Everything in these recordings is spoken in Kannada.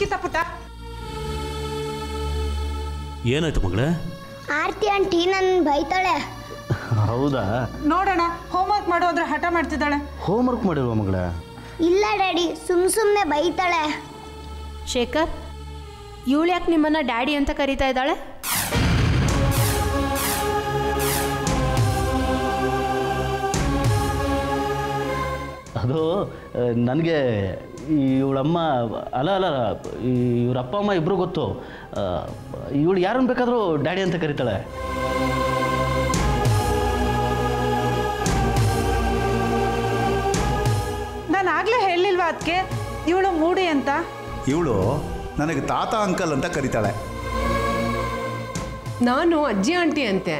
ಅಂಕಿತ ಪುಟ್ಟ ಏನಾಯ್ತು ಮಗಳೇ ಆರ್ತಿ ಆಂಟಿ ನನ್ನ ಬೈತಾಳೆ ಹೌದಾ ನೋಡೋಣ ಹೋಮ್ವರ್ಕ್ ಮಾಡು ಅಂದ್ರೆ ಹಠ ಮಾಡ್ತಿದ್ದಾಳೆ ಹೋಮ್ವರ್ಕ್ ಮಾಡಿಲ್ವ ಮಗಳೇ ಇಲ್ಲ ಡ್ಯಾಡಿ ಸುಮ್ ಸುಮ್ಮನೆ ಬೈತಾಳೆ ಶೇಖರ್ ಇವಳು ಯಾಕೆ ನಿಮ್ಮನ್ನ ಡ್ಯಾಡಿ ಅಂತ ಕರೀತಾ ಇದ್ದಾಳೆ ಅದು ನನಗೆ ಇವಳಮ್ಮ ಅಲ್ಲ ಅಲ್ಲ ಇವ್ರ ಅಪ್ಪ ಅಮ್ಮ ಇಬ್ಬರು ಗೊತ್ತು ಇವಳು ಯಾರನ್ನು ಬೇಕಾದರೂ ಡ್ಯಾಡಿ ಅಂತ ಕರೀತಾಳೆ ನಾನು ಆಗ್ಲೇ ಹೇಳಿಲ್ವಾ ಅದಕ್ಕೆ ಇವಳು ಮೂಡಿ ಅಂತ ಇವಳು ನನಗೆ ತಾತ ಅಂಕಲ್ ಅಂತ ಕರೀತಾಳೆ ನಾನು ಅಜ್ಜಿ ಆಂಟಿ ಅಂತೆ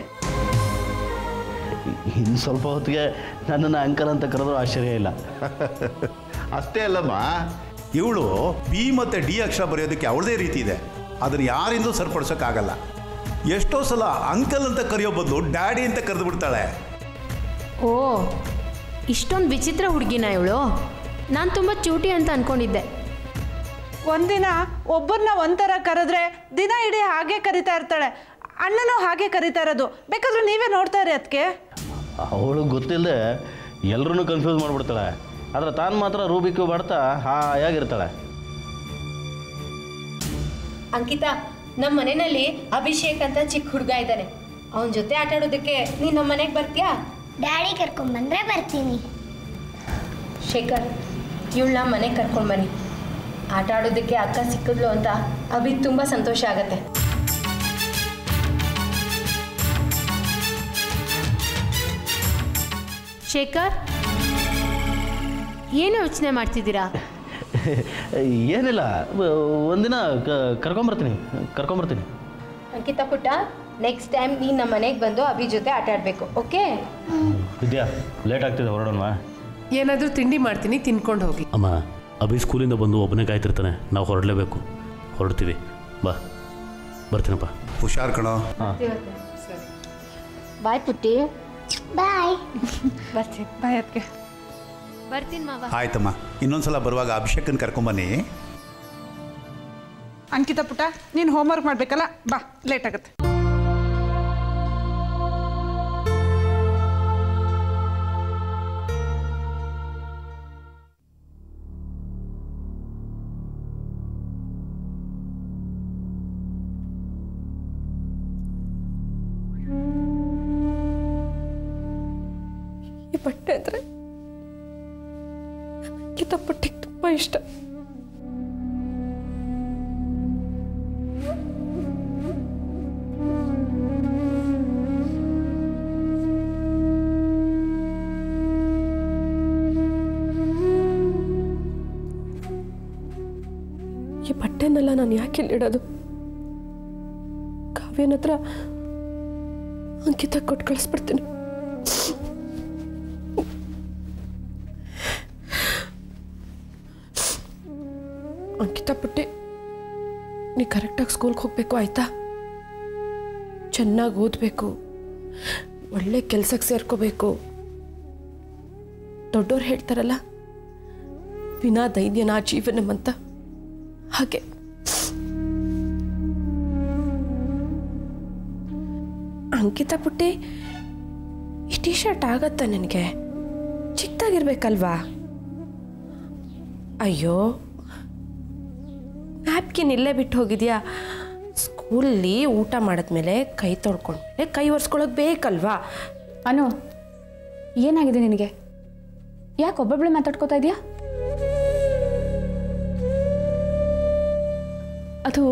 ಇನ್ನು ಸ್ವಲ್ಪ ಹೊತ್ತಿಗೆ ನನ್ನನ್ನು ಅಂಕಲ್ ಅಂತ ಕರೆದ್ರು ಆಶ್ಚರ್ಯ ಇಲ್ಲ ಅಷ್ಟೇ ಅಲ್ಲಮ್ಮ ಇವಳು ಬಿ ಮತ್ತು ಡಿ ಅಕ್ಷರ ಬರೆಯೋದಕ್ಕೆ ಅವಳದೇ ರೀತಿ ಇದೆ ಅದನ್ನು ಯಾರಿಂದೂ ಸರಿಪಡಿಸೋಕ್ಕಾಗಲ್ಲ ಎಷ್ಟೋ ಸಲ ಅಂಕಲ್ ಅಂತ ಕರೆಯೋ ಬದಲು ಡ್ಯಾಡಿ ಅಂತ ಕರೆದು ಬಿಡ್ತಾಳೆ ಓ ಇಷ್ಟೊಂದು ವಿಚಿತ್ರ ಹುಡುಗಿನ ಇವಳು ನಾನು ತುಂಬ ಚೂಟಿ ಅಂತ ಅಂದ್ಕೊಂಡಿದ್ದೆ ಒಂದಿನ ಒಬ್ಬರನ್ನ ಒಂಥರ ಕರೆದ್ರೆ ದಿನ ಇಡೀ ಹಾಗೆ ಕರಿತಾ ಇರ್ತಾಳೆ ಅಣ್ಣನೂ ಹಾಗೆ ಕರಿತಾ ಇರೋದು ಬೇಕಾದ್ರೆ ನೀವೇ ನೋಡ್ತಾ ಇರಿ ಅದಕ್ಕೆ ಅವಳು ಗೊತ್ತಿಲ್ಲದೆ ಎಲ್ಲರೂ ಕನ್ಫ್ಯೂಸ್ ಮಾಡಿಬಿಡ್ತಾಳೆ ಆದರೆ ತಾನು ಮಾತ್ರ ರೂಬಿಕ್ಕು ಮಾಡ್ತಾ ಹಾಯಾಗಿರ್ತಾಳೆ ಅಂಕಿತಾ ನಮ್ಮ ಮನೆಯಲ್ಲಿ ಅಭಿಷೇಕ್ ಅಂತ ಚಿಕ್ಕ ಹುಡುಗ ಇದ್ದಾನೆ ಅವನ ಜೊತೆ ಆಟ ಆಡೋದಕ್ಕೆ ನೀನು ನಮ್ಮ ಮನೆಗೆ ಬರ್ತೀಯಾ ಡ್ಯಾಡಿ ಕರ್ಕೊಂಬಂದ್ರೆ ಬರ್ತೀನಿ ಶೇಖರ್ ಇವಳನ್ನ ಮನೆಗೆ ಕರ್ಕೊಂಡು ಬನ್ನಿ ಆಟ ಆಡೋದಕ್ಕೆ ಅಕ್ಕ ಸಿಕ್ಕಿದ್ಲು ಅಂತ ಅಭಿಗೆ ತುಂಬ ಸಂತೋಷ ಆಗತ್ತೆ ಶೇಖರ್ ಏನು ಯೋಚನೆ ಮಾಡ್ತಿದ್ದೀರಾ ಏನಿಲ್ಲ ವ- ಒಂದಿನ ಕ- ಕರ್ಕೊಂಬರ್ತೀನಿ ಕರ್ಕೊಂಬರ್ತೀನಿ ಅಂಕಿತಾ ಪುಟ್ಟ ನೆಕ್ಸ್ಟ್ ಟೈಮ್ ನೀನು ನಮ್ಮ ಮನೆಗೆ ಬಂದು ಅಭಿ ಜೊತೆ ಆಟ ಆಡಬೇಕು ಓಕೆ ವಿದ್ಯಾ ಲೇಟ್ ಆಗ್ತಿದೆ ಹೊರಡೋಣವಾ ಏನಾದರೂ ತಿಂಡಿ ಮಾಡ್ತೀನಿ ತಿನ್ಕೊಂಡು ಹೋಗಿ ಅಮ್ಮ ಅಭಿ ಸ್ಕೂಲಿಂದ ಬಂದು ಒಬ್ಬನೇ ಕಾಯ್ತಿರ್ತಾನೆ ನಾವು ಹೊರಡಲೇಬೇಕು ಹೊರಡ್ತೀವಿ ಬಾ ಬರ್ತೀನಪ್ಪ ಹುಷಾರ್ ಕಣೋ ಬಾಯ್ ಪುಟ್ಟಿ ಬಾಯ್ ಬರ್ತೀನಿ ಬಾಯ್ ಅದಕ್ಕೆ ಬರ್ತೀನಿ ಮಾವ ಆಯ್ತಮ್ಮ ಇನ್ನೊಂದ್ಸಲ ಬರುವಾಗ ಅಭಿಷೇಕನ್ ಕರ್ಕೊಂಬನ್ನಿ ಅಂಕಿತ ಪುಟ್ಟ ನೀನು ಹೋಮ್ವರ್ಕ್ ಮಾಡಬೇಕಲ್ಲ ಬಾ ಲೇಟ್ ಆಗುತ್ತೆ ಈ ಬಟ್ಟೆ ಅಂದರೆ ಕಿತ್ತಪಟ್ಟಿಗೆ ತುಂಬ ಇಷ್ಟ ಈ ಬಟ್ಟೆನೆಲ್ಲ ನಾನು ಯಾಕೆ ಇಲ್ಲಿಡೋದು ಕಾವ್ಯನ ಹತ್ರ ಅಂಕಿತ ಕೊಟ್ಟು ಕಳಿಸ್ಬಿಡ್ತೀನಿ ಅಂಕಿತಾ ಪುಟ್ಟಿ ನೀ ಕರೆಕ್ಟಾಗಿ ಸ್ಕೂಲ್ಗೆ ಹೋಗಬೇಕು ಆಯಿತಾ ಚೆನ್ನಾಗಿ ಓದಬೇಕು ಒಳ್ಳೆ ಕೆಲಸಕ್ಕೆ ಸೇರ್ಕೋಬೇಕು ದೊಡ್ಡವ್ರು ಹೇಳ್ತಾರಲ್ಲ ವಿನಾ ದೈನ್ಯನ ಜೀವನಂ ಅಂತ ಹಾಗೆ ಅಂಕಿತಾ ಪುಟ್ಟಿ ಈ ಟಿ ಶರ್ಟ್ ಆಗತ್ತಾ ನನಗೆ ಚಿಕ್ಕದಾಗಿರ್ಬೇಕಲ್ವಾ ಅಯ್ಯೋ ನ್ಯಾಪ್ಕಿನ್ ಇಲ್ಲೇ ಬಿಟ್ಟು ಹೋಗಿದ್ಯಾ ಸ್ಕೂಲಲ್ಲಿ ಊಟ ಮಾಡಿದ್ಮೇಲೆ ಕೈ ತೊಳ್ಕೊಂಡ್ಮೇಲೆ ಕೈ ಒರೆಸ್ಕೊಳಕ್ ಬೇಕಲ್ವಾ ಅನು ಏನಾಗಿದೆ ನಿನಗೆ ಯಾಕೆ ಒಬ್ಬೊಬ್ಬಳೆ ಮಾತಾಡ್ಕೋತಾ ಇದೆಯಾ ಅದು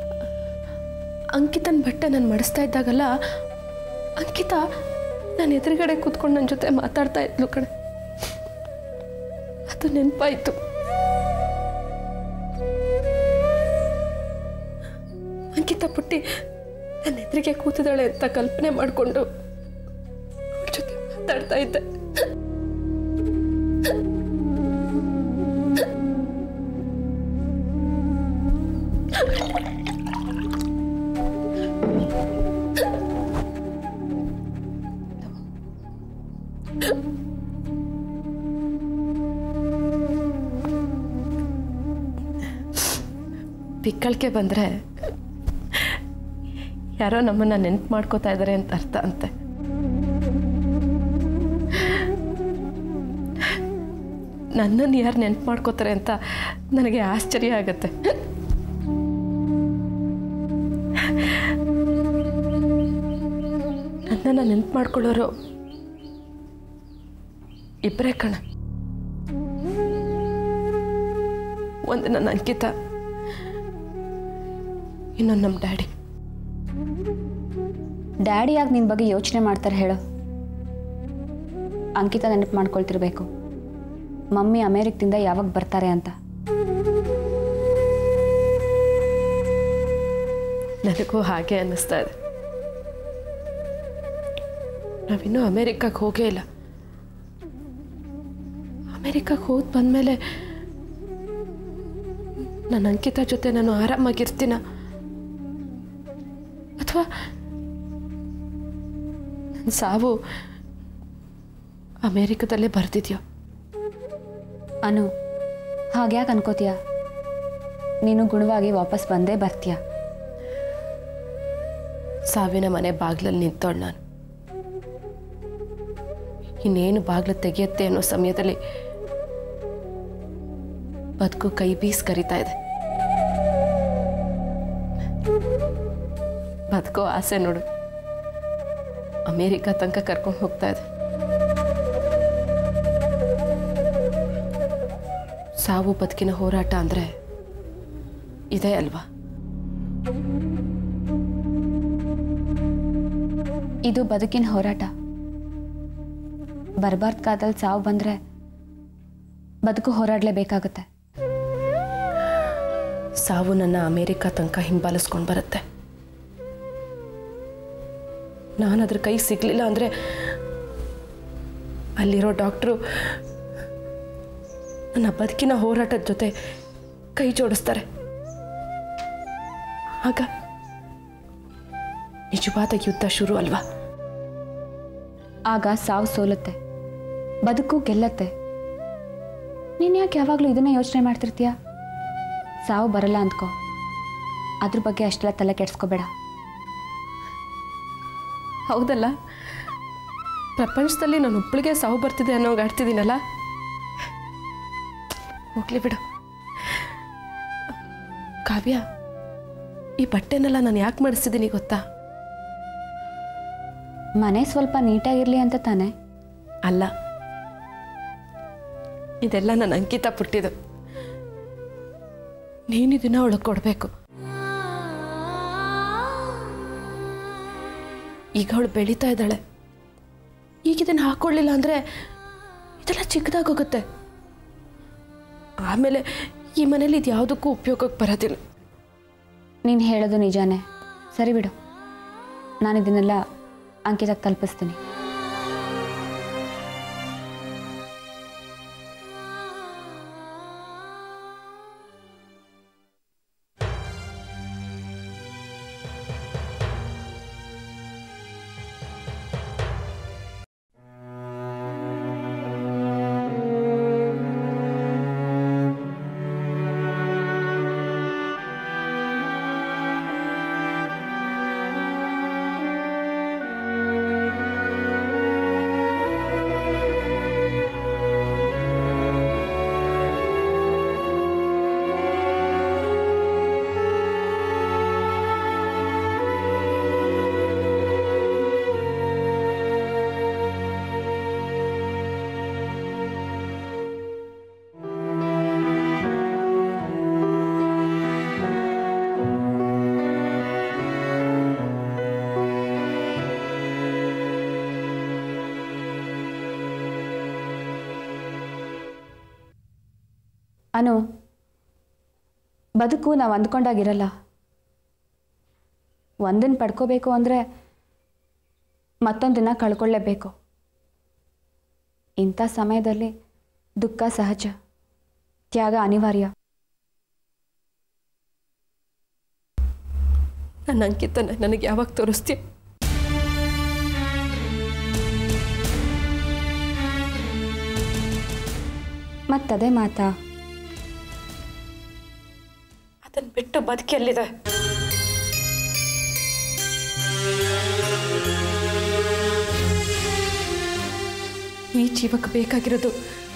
ಅಂಕಿತನ ಬಟ್ಟೆ ನಾನು ಮಡಿಸ್ತಾ ಇದ್ದಾಗಲ್ಲ ಅಂಕಿತಾ ನಾನು ಎದುರುಗಡೆ ಕೂತ್ಕೊಂಡು ನನ್ನ ಜೊತೆ ಮಾತಾಡ್ತಾ ಇದ್ಲು ಕಣೆ ಅದು ನೆನಪಾಯಿತು ಅಂಕಿತಾ ಪುಟ್ಟಿ ನನ್ನ ಎದುರಿಗೆ ಕೂತಿದ್ದಾಳೆ ಅಂತ ಕಲ್ಪನೆ ಮಾಡಿಕೊಂಡು ಅವಳ ಜೊತೆ ಮಾತಾಡ್ತಾ ಇದ್ದೆ ಬಿಕ್ಕಳಿಕೆ ಬಂದರೆ ಯಾರೋ ನಮ್ಮನ್ನು ನೆನ್ಪು ಮಾಡ್ಕೋತಾ ಇದ್ದಾರೆ ಅಂತ ಅರ್ಥ ಅಂತೆ ನನ್ನನ್ನು ಯಾರು ನೆನ್ಪು ಮಾಡ್ಕೋತಾರೆ ಅಂತ ನನಗೆ ಆಶ್ಚರ್ಯ ಆಗತ್ತೆ ನನ್ನನ್ನು ನೆನ್ಪು ಮಾಡ್ಕೊಳ್ಳೋರು ಇಬ್ಬರೇ ಕಣ ಒಂದು ನನ್ನ ಅಂಕಿತ ಇನ್ನೊಂದು ನಮ್ಮ ಡ್ಯಾಡಿ ಡ್ಯಾಡಿ ಯಾಕೆ ನಿನ್ನ ಬಗ್ಗೆ ಯೋಚನೆ ಮಾಡ್ತಾರೆ ಹೇಳು ಅಂಕಿತ ನೆನಪು ಮಾಡ್ಕೊಳ್ತಿರ್ಬೇಕು ಮಮ್ಮಿ ಅಮೇರಿಕದಿಂದ ಯಾವಾಗ ಬರ್ತಾರೆ ಅಂತ ನನಗೂ ಹಾಗೆ ಅನ್ನಿಸ್ತಾ ಇದೆ ನಾವಿನ್ನೂ ಅಮೇರಿಕಕ್ಕೆ ಹೋಗೇ ಇಲ್ಲ ಅಮೇರಿಕಕ್ಕೆ ಹೋದ್ ಬಂದಮೇಲೆ ನನ್ನ ಅಂಕಿತ ಜೊತೆ ನಾನು ಆರಾಮಾಗಿರ್ತೀನ ಅಥವಾ ನನ್ನ ಸಾವು ಅಮೇರಿಕದಲ್ಲೇ ಬರ್ತಿದ್ಯೋ ಅನು ಹಾಗ್ಯಾಕೆ ಅನ್ಕೋತೀಯ ನೀನು ಗುಣವಾಗಿ ವಾಪಸ್ ಬಂದೇ ಬರ್ತೀಯ ಸಾವಿನ ಮನೆ ಬಾಗ್ಲಲ್ಲಿ ನಿಂತೋಳು ನಾನು ಇನ್ನೇನು ಬಾಗ್ಲು ತೆಗೆಯುತ್ತೆ ಅನ್ನೋ ಸಮಯದಲ್ಲಿ ಬದುಕು ಕೈ ಬೀಸ್ ಕರಿತಾ ಇದೆ ಬದುಕೋ ಆಸೆ ನೋಡು ಅಮೇರಿಕಾ ತನಕ ಕರ್ಕೊಂಡು ಹೋಗ್ತಾ ಇದೆ ಸಾವು ಬದುಕಿನ ಹೋರಾಟ ಅಂದರೆ ಇದೆ ಅಲ್ವಾ ಇದು ಬದುಕಿನ ಹೋರಾಟ ಬರ್ಬಾರ್ದು ಕಾದಲ್ಲಿ ಸಾವು ಬಂದರೆ ಬದುಕು ಹೋರಾಡಲೇಬೇಕಾಗುತ್ತೆ ಸಾವು ನನ್ನ ಅಮೇರಿಕಾ ತನಕ ಹಿಂಬಾಲಿಸ್ಕೊಂಡು ಬರುತ್ತೆ ನಾನು ಅದ್ರ ಕೈ ಸಿಗಲಿಲ್ಲ ಅಂದರೆ ಅಲ್ಲಿರೋ ಡಾಕ್ಟ್ರು ನನ್ನ ಬದುಕಿನ ಹೋರಾಟದ ಜೊತೆ ಕೈ ಜೋಡಿಸ್ತಾರೆ ಆಗ ನಿಜವಾದ ಯುದ್ಧ ಶುರು ಅಲ್ವಾ ಆಗ ಸಾವು ಸೋಲುತ್ತೆ ಬದುಕು ಗೆಲ್ಲತ್ತೆ ನೀನು ಯಾಕೆ ಯಾವಾಗಲೂ ಇದನ್ನೇ ಯೋಚನೆ ಮಾಡ್ತಿರ್ತೀಯ ಸಾವು ಬರಲ್ಲ ಅಂದ್ಕೋ ಅದ್ರ ಬಗ್ಗೆ ಅಷ್ಟೆಲ್ಲ ತಲೆ ಕೆಡಿಸ್ಕೋಬೇಡ ಹೌದಲ್ಲ ಪ್ರಪಂಚದಲ್ಲಿ ನಾನು ಒಬ್ಬಳಿಗೆ ಸಾವು ಬರ್ತಿದೆ ಅನ್ನೋ ಆಡ್ತಿದ್ದೀನಲ್ಲ ಹೋಗ್ಲಿ ಬಿಡು ಕಾವ್ಯ ಈ ಬಟ್ಟೆನೆಲ್ಲ ನಾನು ಯಾಕೆ ಮಾಡಿಸ್ತಿದ್ದೀನಿ ಗೊತ್ತಾ ಮನೆ ಸ್ವಲ್ಪ ನೀಟಾಗಿರಲಿ ಅಂತ ತಾನೆ ಅಲ್ಲ ಇದೆಲ್ಲ ನನ್ನ ಅಂಕಿತ ಪುಟ್ಟಿದು ನೀನು ಇದನ್ನ ಅವಳಿಗೆ ಕೊಡಬೇಕು ಈಗ ಅವಳು ಬೆಳೀತಾ ಇದ್ದಾಳೆ ಈಗ ಇದನ್ನು ಹಾಕೊಳ್ಳಿಲ್ಲ ಅಂದರೆ ಇದೆಲ್ಲ ಚಿಕ್ಕದಾಗೋಗುತ್ತೆ ಆಮೇಲೆ ಈ ಮನೇಲಿ ಇದು ಯಾವುದಕ್ಕೂ ಉಪಯೋಗಕ್ಕೆ ಬರೋದಿಲ್ಲ ನೀನು ಹೇಳೋದು ನಿಜಾನೇ ಸರಿ ಬಿಡು ನಾನು ಇದನ್ನೆಲ್ಲ ಅಂಕಿತಕ್ಕೆ ತಲುಪಿಸ್ತೀನಿ ಅನು ಬದುಕು ನಾವು ಅಂದ್ಕೊಂಡಾಗಿರಲ್ಲ ಒಂದನ್ನು ಪಡ್ಕೋಬೇಕು ಅಂದರೆ ಮತ್ತೊಂದನ್ನು ಕಳ್ಕೊಳ್ಳೇಬೇಕು ಇಂಥ ಸಮಯದಲ್ಲಿ ದುಃಖ ಸಹಜ ತ್ಯಾಗ ಅನಿವಾರ್ಯ ನನ್ನ ಅಂಕಿತನ ನನಗೆ ಯಾವಾಗ ತೋರಿಸ್ತೀಯ ಮತ್ತದೇ ಮಾತಾ ಅದನ್ನು ಬಿಟ್ಟು ಬಿಟ್ಟು ಬದುಕೆಲ್ಲಿದೆ ಈ ಜೀವಕ್ಕೆ ಬೇಕಾಗಿರೋದು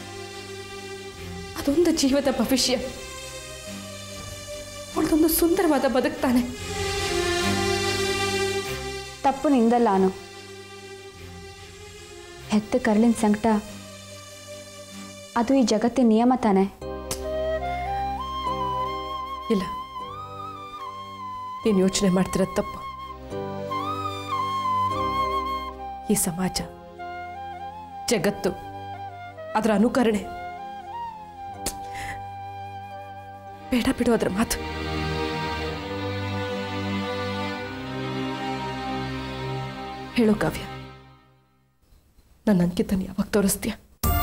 ಅದೊಂದು ಜೀವದ ಭವಿಷ್ಯ ಅವಳದೊಂದು ಸುಂದರವಾದ ಬದುಕ್ತಾನೆ ತಪ್ಪು ನಿಂದಲ್ಲ ಅನು ಹೆತ್ತ ಕರಳಿನ ಸಂಕಟ ಅದು ಈ ಜಗತ್ತಿನ ನಿಯಮ ತಾನೆ ಇಲ್ಲ ನೀನು ಯೋಚನೆ ಮಾಡ್ತಿರೋದು ತಪ್ಪು ಈ ಸಮಾಜ ಜಗತ್ತು ಅದರ ಅನುಕರಣೆ ಬೇಡ ಬಿಡು ಅದರ ಮಾತು ಹೇಳು ಕಾವ್ಯ ನನ್ನ ಅಂಕಿತನ ಯಾವಾಗ ತೋರಿಸ್ತೀಯ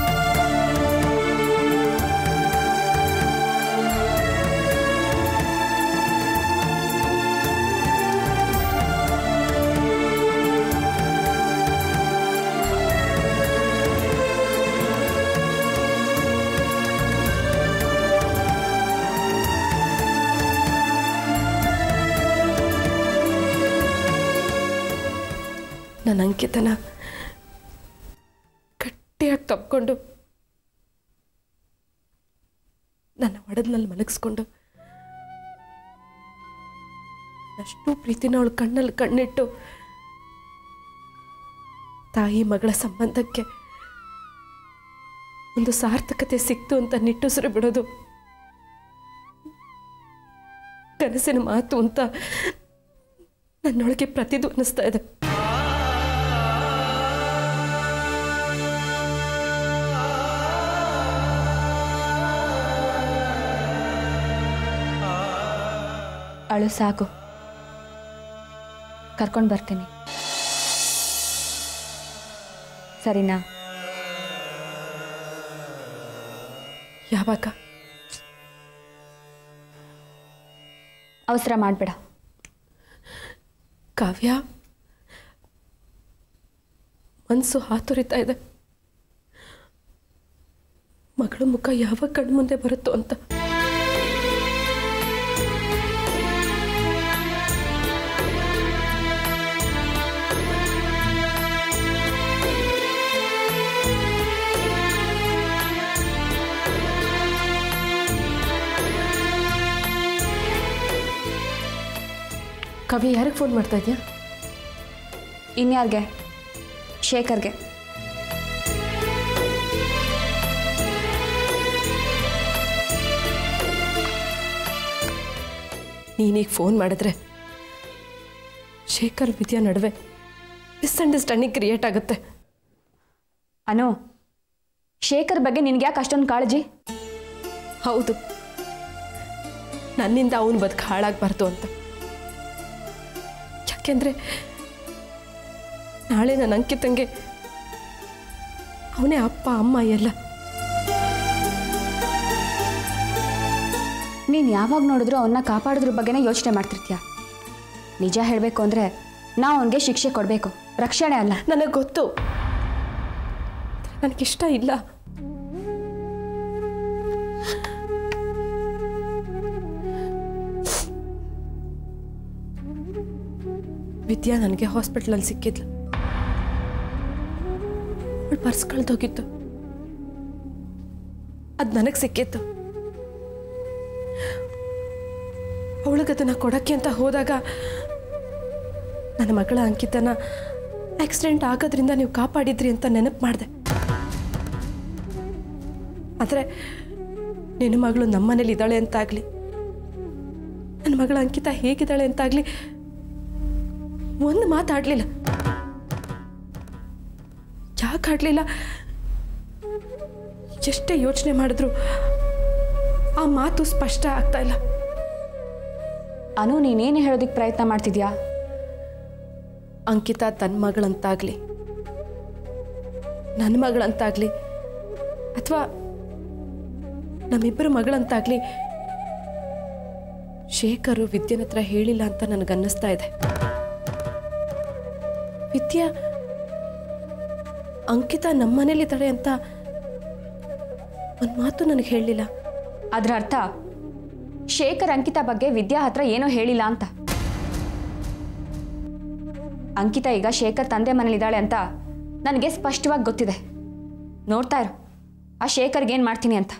ನನ್ನ ಅಂಕಿತನ ಗಟ್ಟಿಯಾಗಿ ತಪ್ಕೊಂಡು ನನ್ನ ಒಡದ್ನಲ್ಲಿ ಮಲಗಿಸ್ಕೊಂಡು ಅಷ್ಟು ಪ್ರೀತಿನ ಅವಳು ಕಣ್ಣಲ್ಲಿ ಕಣ್ಣಿಟ್ಟು ತಾಯಿ ಮಗಳ ಸಂಬಂಧಕ್ಕೆ ಒಂದು ಸಾರ್ಥಕತೆ ಸಿಕ್ತು ಅಂತ ನಿಟ್ಟುಸಿರು ಬಿಡೋದು ಕನಸಿನ ಮಾತು ಅಂತ ನನ್ನೊಳಗೆ ಪ್ರತಿಧ್ವನಿಸ್ತಾ ಇದೆ ಅಳು ಸಾಕು ಕರ್ಕೊಂಡು ಬರ್ತೀನಿ ಸರಿನಾ ಯಾವಾಗ ಅವಸರ ಮಾಡಬೇಡ ಕಾವ್ಯ ಮನಸ್ಸು ಹಾತೊರಿತಾ ಇದೆ ಮಗಳ ಮುಖ ಯಾವಾಗ ಕಣ್ಮುಂದೆ ಬರುತ್ತೋ ಅಂತ ಕವಿ ಯಾರಿಗೆ ಫೋನ್ ಮಾಡ್ತಾ ಇದೆಯಾ ಇನ್ಯಾರಿಗೆ ಶೇಖರ್ಗೆ ನೀನೀಗ ಫೋನ್ ಮಾಡಿದ್ರೆ ಶೇಖರ್ ವಿದ್ಯಾ ನಡುವೆ ಮಿಸ್ಅಂಡರ್ಸ್ಟ್ಯಾಂಡಿಂಗ್ ಕ್ರಿಯೇಟ್ ಆಗುತ್ತೆ ಅನು ಶೇಖರ್ ಬಗ್ಗೆ ನಿನ್ಗೆ ಯಾಕೆ ಅಷ್ಟೊಂದು ಕಾಳಜಿ ಹೌದು ನನ್ನಿಂದ ಅವನು ಬದುಕು ಹಾಳಾಗಬಾರ್ದು ಅಂತ ಯಾಕೆಂದ್ರೆ ನಾಳೆ ನನ್ನ ಅಂಕಿತಂಗೆ ಅವನೇ ಅಪ್ಪ ಅಮ್ಮ ಎಲ್ಲ ನೀನು ಯಾವಾಗ ನೋಡಿದ್ರು ಅವನ್ನ ಕಾಪಾಡೋದ್ರ ಬಗ್ಗೆನೇ ಯೋಚನೆ ಮಾಡ್ತಿರ್ತೀಯ ನಿಜ ಹೇಳಬೇಕು ಅಂದರೆ ನಾವು ಅವನಿಗೆ ಶಿಕ್ಷೆ ಕೊಡಬೇಕು ರಕ್ಷಣೆ ಅಲ್ಲ ನನಗೆ ಗೊತ್ತು ನನಗಿಷ್ಟ ಇಲ್ಲ ವಿದ್ಯಾ ನನಗೆ ಹಾಸ್ಪಿಟ್ಲಲ್ಲಿ ಸಿಕ್ಕಿದ್ಲು ಅವಳು ಪರ್ಸ್ ಕಳ್ದೋಗಿತ್ತು ಅದು ನನಗೆ ಸಿಕ್ಕಿತ್ತು ಅವಳಿಗೆ ಅದನ್ನು ಕೊಡೋಕ್ಕೆ ಅಂತ ಹೋದಾಗ ನನ್ನ ಮಗಳ ಅಂಕಿತನ ಆಕ್ಸಿಡೆಂಟ್ ಆಗೋದ್ರಿಂದ ನೀವು ಕಾಪಾಡಿದ್ರಿ ಅಂತ ನೆನಪು ಮಾಡಿದೆ ಆದರೆ ನಿನ್ನ ಮಗಳು ನಮ್ಮನೇಲಿ ಇದ್ದಾಳೆ ಅಂತಾಗಲಿ ನನ್ನ ಮಗಳ ಅಂಕಿತ ಹೇಗಿದ್ದಾಳೆ ಅಂತಾಗಲಿ ಒಂದು ಮಾತಾಡಲಿಲ್ಲ ಯಾಕೆ ಆಡಲಿಲ್ಲ ಎಷ್ಟೇ ಯೋಚನೆ ಮಾಡಿದ್ರು ಆ ಮಾತು ಸ್ಪಷ್ಟ ಆಗ್ತಾ ಇಲ್ಲ ಅನು ನೀನೇನು ಹೇಳೋದಕ್ಕೆ ಪ್ರಯತ್ನ ಮಾಡ್ತಿದ್ಯಾ ಅಂಕಿತಾ ತನ್ನ ಮಗಳಂತಾಗಲಿ ನನ್ನ ಮಗಳಂತಾಗಲಿ ಅಥವಾ ನಮ್ಮಿಬ್ಬರ ಮಗಳಂತಾಗಲಿ ಶೇಖರು ವಿದ್ಯನ ಹತ್ರ ಹೇಳಿಲ್ಲ ಅಂತ ನನಗನ್ನಿಸ್ತಾ ಇದೆ ವಿದ್ಯಾ ಅಂಕಿತಾ ನಮ್ಮನೇಲಿದ್ದಾಳೆ ಅಂತ ಒಂದು ಮಾತು ನನಗೆ ಹೇಳಲಿಲ್ಲ ಅದರ ಅರ್ಥ ಶೇಖರ್ ಅಂಕಿತಾ ಬಗ್ಗೆ ವಿದ್ಯಾ ಹತ್ರ ಏನೋ ಹೇಳಿಲ್ಲ ಅಂತ ಅಂಕಿತಾ ಈಗ ಶೇಖರ್ ತಂದೆ ಮನೇಲಿದ್ದಾಳೆ ಅಂತ ನನಗೆ ಸ್ಪಷ್ಟವಾಗಿ ಗೊತ್ತಿದೆ ನೋಡ್ತಾ ಇರು ಆ ಶೇಖರ್ಗೆ ಏನು ಮಾಡ್ತೀನಿ ಅಂತ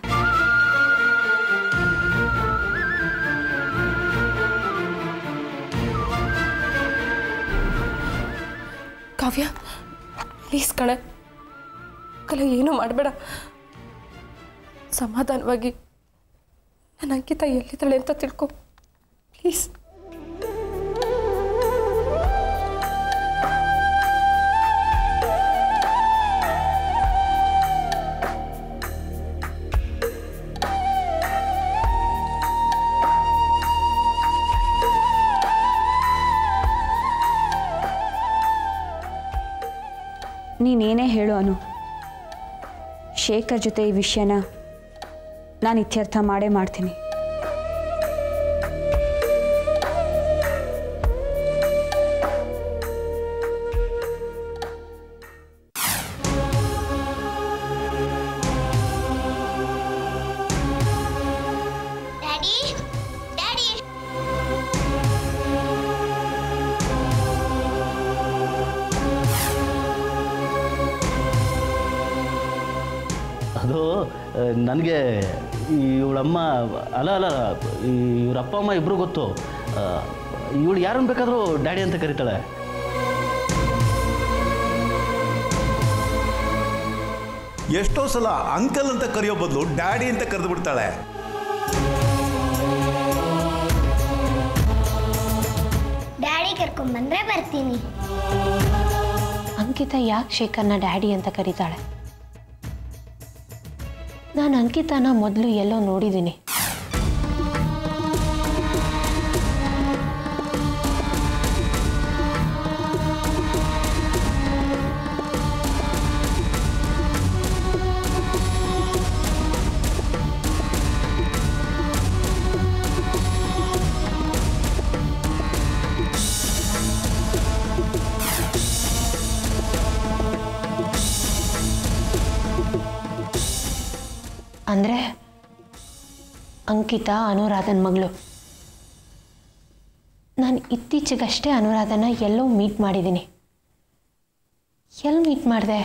ಕಾವ್ಯ ಪ್ಲೀಸ್ ಕಣೆ ಕಲ ಏನೂ ಮಾಡಬೇಡ ಸಮಾಧಾನವಾಗಿ ನನ್ನ ಅಂಕಿತ ಎಲ್ಲಿದ್ದಾಳೆ ಅಂತ ತಿಳ್ಕೊ ಪ್ಲೀಸ್ ನೀನೇನೇ ಹೇಳು ಅನು ಶೇಖರ್ ಜೊತೆ ಈ ವಿಷಯನ ನಾನು ಇತ್ಯರ್ಥ ಮಾಡೇ ಮಾಡ್ತೀನಿ ಡ್ಯಾಡಿ ಡ್ಯಾಡಿ ಅದು ನನಗೆ ಇವಳಮ್ಮ ಅಲ್ಲ ಅಲ್ಲ ಈ ಇವ್ರ ಅಪ್ಪ ಅಮ್ಮ ಇಬ್ಬರು ಗೊತ್ತು ಇವಳು ಯಾರನ್ನು ಬೇಕಾದರೂ ಡ್ಯಾಡಿ ಅಂತ ಕರೀತಾಳೆ ಎಷ್ಟೋ ಸಲ ಅಂಕಲ್ ಅಂತ ಕರೆಯೋ ಬದಲು ಡ್ಯಾಡಿ ಅಂತ ಕರೆದು ಬಿಡ್ತಾಳೆ ಡ್ಯಾಡಿ ಕರ್ಕೊಂಬಂದ್ರೆ ಬರ್ತೀನಿ ಅಂಕಿತ ಯಾಕೆ ಶೇಖರ್ನ ಡ್ಯಾಡಿ ಅಂತ ಕರೀತಾಳೆ ನಾನು ಅಂಕಿತನ ಮೊದಲು ಎಲ್ಲೋ ನೋಡಿದ್ದೀನಿ ಅಂದರೆ ಅಂಕಿತಾ ಅನುರಾಧನ್ ಮಗಳು ನಾನು ಇತ್ತೀಚೆಗಷ್ಟೇ ಅನುರಾಧನ ಎಲ್ಲೋ ಮೀಟ್ ಮಾಡಿದ್ದೀನಿ ಎಲ್ಲಿ ಮೀಟ್ ಮಾಡಿದೆ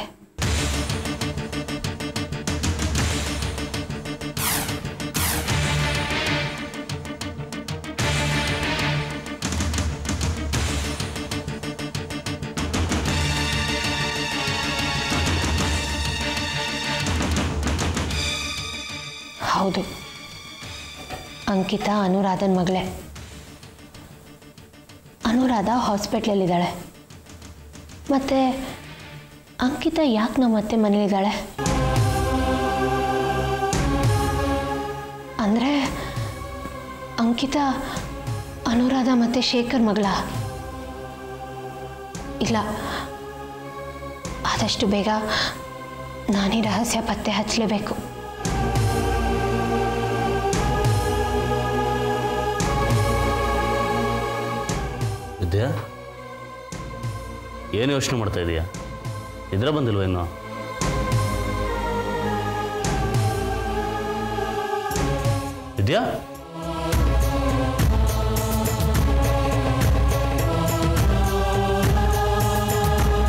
ಹೌದು ಅಂಕಿತಾ ಅನುರಾಧನ್ ಮಗಳೇ ಅನುರಾಧ ಹಾಸ್ಪಿಟ್ಲಲ್ಲಿದ್ದಾಳೆ ಮತ್ತು ಅಂಕಿತಾ ಯಾಕೆ ನಮ್ಮ ಅತ್ತೆ ಮನೇಲಿದ್ದಾಳೆ ಅಂದರೆ ಅಂಕಿತಾ ಅನುರಾಧ ಮತ್ತು ಶೇಖರ್ ಮಗಳ ಇಲ್ಲ ಆದಷ್ಟು ಬೇಗ ನಾನೇ ರಹಸ್ಯ ಪತ್ತೆ ಹಚ್ಚಲೇಬೇಕು ವಿದ್ಯಾ ಏನು ಯೋಚನೆ ಮಾಡ್ತಾ ಇದೀಯಾ ಇದ್ರ ಬಂದಿಲ್ವ ಇನ್ನು ವಿದ್ಯಾ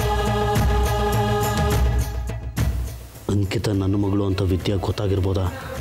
ಅಂಕಿತ ನನ್ನ ಮಗಳು ಅಂತ ವಿದ್ಯಾ ಗೊತ್ತಾಗಿರ್ಬೋದಾ